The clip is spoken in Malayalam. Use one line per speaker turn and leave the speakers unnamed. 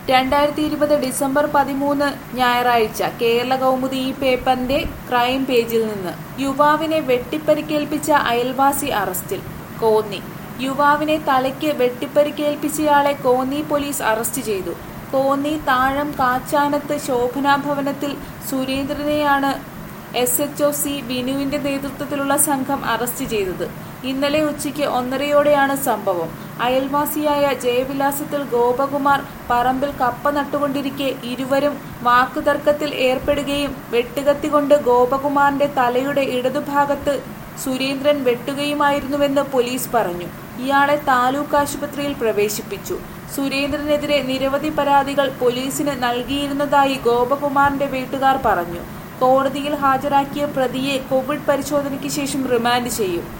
രണ്ടായിരത്തി ഇരുപത് ഡിസംബർ പതിമൂന്ന് ഞായറാഴ്ച കേരള കൗമുദി ഈ പേപ്പറിന്റെ ക്രൈം പേജിൽ നിന്ന് യുവാവിനെ വെട്ടിപ്പരിക്കേൽപ്പിച്ച അയൽവാസി അറസ്റ്റിൽ കോന്നി യുവാവിനെ തലയ്ക്ക് വെട്ടിപ്പരിക്കേൽപ്പിച്ചയാളെ കോന്നി പോലീസ് അറസ്റ്റ് ചെയ്തു കോന്നി താഴം കാച്ചാനത്ത് ശോഭനാ ഭവനത്തിൽ സുരേന്ദ്രനെയാണ് എസ് എച്ച് ഒ സി ബിനുവിന്റെ നേതൃത്വത്തിലുള്ള സംഘം അറസ്റ്റ് ചെയ്തത് ഇന്നലെ ഉച്ചയ്ക്ക് ഒന്നരയോടെയാണ് സംഭവം അയൽവാസിയായ ജയവിലാസത്തിൽ ഗോപകുമാർ പറമ്പിൽ കപ്പ നട്ടുകൊണ്ടിരിക്കെ ഇരുവരും വാക്കുതർക്കത്തിൽ ഏർപ്പെടുകയും വെട്ടുകത്തികൊണ്ട് ഗോപകുമാറിന്റെ തലയുടെ ഇടതുഭാഗത്ത് സുരേന്ദ്രൻ വെട്ടുകയുമായിരുന്നുവെന്ന് പോലീസ് പറഞ്ഞു ഇയാളെ താലൂക്ക് ആശുപത്രിയിൽ പ്രവേശിപ്പിച്ചു സുരേന്ദ്രനെതിരെ നിരവധി പരാതികൾ പോലീസിന് നൽകിയിരുന്നതായി ഗോപകുമാറിന്റെ വീട്ടുകാർ പറഞ്ഞു കോടതിയിൽ ഹാജരാക്കിയ പ്രതിയെ കോവിഡ് പരിശോധനയ്ക്ക് ശേഷം റിമാൻഡ് ചെയ്യും